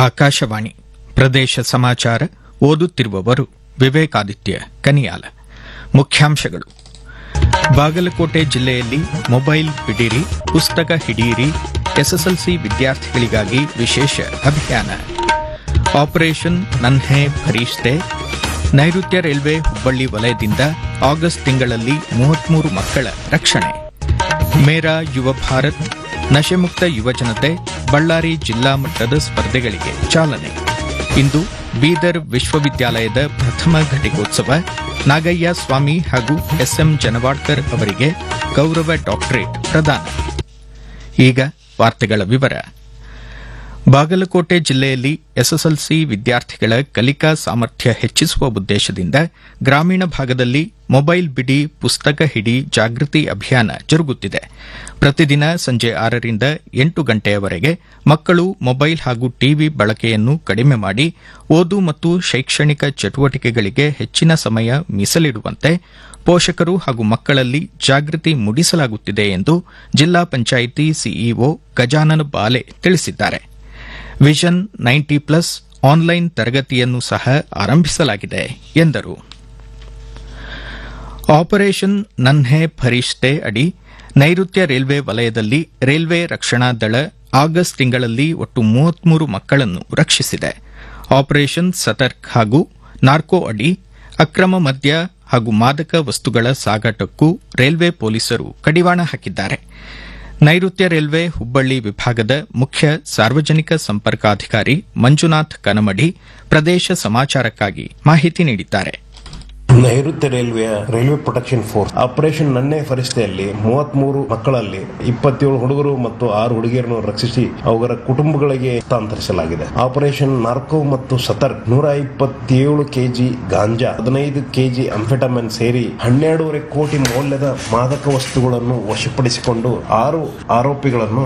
ಆಕಾಶವಾಣಿ ಪ್ರದೇಶ ಸಮಾಚಾರ ಓದುತ್ತಿರುವವರು ವಿವೇಕಾದಿತ್ಯ ಕನಿಯಾಲ ಮುಖ್ಯಾಂಶಗಳು ಬಾಗಲಕೋಟೆ ಜಿಲ್ಲೆಯಲ್ಲಿ ಮೊಬೈಲ್ ಬಿಡಿರಿ ಪುಸ್ತಕ ಹಿಡಿಯಿರಿ ಎಸ್ಎಸ್ಎಲ್ಸಿ ವಿದ್ಯಾರ್ಥಿಗಳಿಗಾಗಿ ವಿಶೇಷ ಅಭಿಯಾನ ಆಪರೇಷನ್ ನನ್ಹೆ ಭರೀಷ್ತೆ ನೈಋತ್ಯ ರೈಲ್ವೆ ಹುಬ್ಬಳ್ಳಿ ವಲಯದಿಂದ ಆಗಸ್ಟ್ ತಿಂಗಳಲ್ಲಿ ಮೂವತ್ಮೂರು ಮಕ್ಕಳ ರಕ್ಷಣೆ ಮೇರಾ ಯುವ ಭಾರತ್ ನಶೆಮುಕ್ತ ಯುವಜನತೆ ಬಳ್ಳಾರಿ ಜಿಲ್ಲಾ ಮಟ್ಟದ ಸ್ಪರ್ಧೆಗಳಿಗೆ ಚಾಲನೆ ಇಂದು ಬೀದರ್ ವಿಶ್ವವಿದ್ಯಾಲಯದ ಪ್ರಥಮ ಘಟಿಕೋತ್ಸವ ನಾಗಯ್ಯ ಸ್ವಾಮಿ ಹಾಗೂ ಎಸ್ಎಂ ಜನವಾಡ್ಕರ್ ಅವರಿಗೆ ಗೌರವ ಡಾಕ್ಟರೇಟ್ ಪ್ರದಾನ ಈಗ ವಾರ್ತೆಗಳ ವಿವರ ಬಾಗಲಕೋಟೆ ಜಿಲ್ಲೆಯಲ್ಲಿ ಎಸ್ಎಸ್ಎಲ್ಸಿ ವಿದ್ಯಾರ್ಥಿಗಳ ಕಲಿಕಾ ಸಾಮರ್ಥ್ಯ ಹೆಚ್ಚಿಸುವ ಉದ್ದೇಶದಿಂದ ಗ್ರಾಮೀಣ ಭಾಗದಲ್ಲಿ ಮೊಬೈಲ್ ಬಿಡಿ ಪುಸ್ತಕ ಹಿಡಿ ಜಾಗೃತಿ ಅಭಿಯಾನ ಜರುಗುತ್ತಿದೆ ಪ್ರತಿದಿನ ಸಂಜೆ ಆರರಿಂದ ಎಂಟು ಗಂಟೆಯವರೆಗೆ ಮಕ್ಕಳು ಮೊಬೈಲ್ ಹಾಗೂ ಟಿವಿ ಬಳಕೆಯನ್ನು ಕಡಿಮೆ ಮಾಡಿ ಓದು ಮತ್ತು ಶೈಕ್ಷಣಿಕ ಚಟುವಟಿಕೆಗಳಿಗೆ ಹೆಚ್ಚಿನ ಸಮಯ ಮೀಸಲಿಡುವಂತೆ ಪೋಷಕರು ಹಾಗೂ ಮಕ್ಕಳಲ್ಲಿ ಜಾಗೃತಿ ಮೂಡಿಸಲಾಗುತ್ತಿದೆ ಎಂದು ಜಿಲ್ಲಾ ಪಂಚಾಯಿತಿ ಸಿಇಒ ಗಜಾನನ ಬಾಲೆ ತಿಳಿಸಿದ್ದಾರೆ ವಿಷನ್ ನೈಂಟಿ ಪ್ಲಸ್ ಆನ್ಲೈನ್ ತರಗತಿಯನ್ನು ಸಹ ಆರಂಭಿಸಲಾಗಿದೆ ಎಂದರು ಆಪರೇಷನ್ ನನ್ಹೆ ಫರಿಷ್ತೆ ಅಡಿ ನೈಋತ್ಯ ರೈಲ್ವೆ ವಲಯದಲ್ಲಿ ರೈಲ್ವೆ ರಕ್ಷಣಾ ದಳ ಆಗಸ್ಟ್ ತಿಂಗಳಲ್ಲಿ ಒಟ್ಟು ಮೂವತ್ಮೂರು ಮಕ್ಕಳನ್ನು ರಕ್ಷಿಸಿದೆ ಆಪರೇಷನ್ ಸತರ್ಕ್ ಹಾಗೂ ನಾರ್ಕೋ ಅಡಿ ಅಕ್ರಮ ಮದ್ಯ ಹಾಗೂ ಮಾದಕ ವಸ್ತುಗಳ ಸಾಗಾಟಕ್ಕೂ ರೈಲ್ವೆ ಪೊಲೀಸರು ಕಡಿವಾಣ ಹಾಕಿದ್ದಾರೆ ನೈಋತ್ಯ ರೈಲ್ವೆ ಹುಬ್ಬಳ್ಳಿ ವಿಭಾಗದ ಮುಖ್ಯ ಸಾರ್ವಜನಿಕ ಸಂಪರ್ಕಾಧಿಕಾರಿ ಮಂಜುನಾಥ್ ಕನಮಡಿ ಪ್ರದೇಶ ಸಮಾಚಾರಕ್ಕಾಗಿ ಮಾಹಿತಿ ನೀಡಿದ್ದಾರೆ ನೈಋತ್ಯ ರೈಲ್ವೆಯ ರೈಲ್ವೆ ಪ್ರೊಟೆಕ್ಷನ್ ಫೋರ್ಸ್ ಆಪರೇಷನ್ ನನ್ನೆ ಫರಿಷ್ಠೆಯಲ್ಲಿ ಮೂವತ್ಮೂರು ಮಕ್ಕಳಲ್ಲಿ ಇಪ್ಪತ್ತೇಳು ಹುಡುಗರು ಮತ್ತು ಆರು ಹುಡುಗಿಯರನ್ನು ರಕ್ಷಿಸಿ ಅವರ ಕುಟುಂಬಗಳಿಗೆ ಹಸ್ತಾಂತರಿಸಲಾಗಿದೆ ಆಪರೇಷನ್ ನಾರ್ಕೋ ಮತ್ತು ಸತರ್ಕ್ ನೂರ ಇಪ್ಪತ್ತೇಳು ಕೆಜಿ ಗಾಂಜಾ ಹದಿನೈದು ಕೆಜಿ ಅಂಫೆಟಮಿನ್ ಸೇರಿ ಹನ್ನೆರಡೂವರೆ ಕೋಟಿ ಮೌಲ್ಯದ ಮಾದಕ ವಸ್ತುಗಳನ್ನು ವಶಪಡಿಸಿಕೊಂಡು ಆರು ಆರೋಪಿಗಳನ್ನು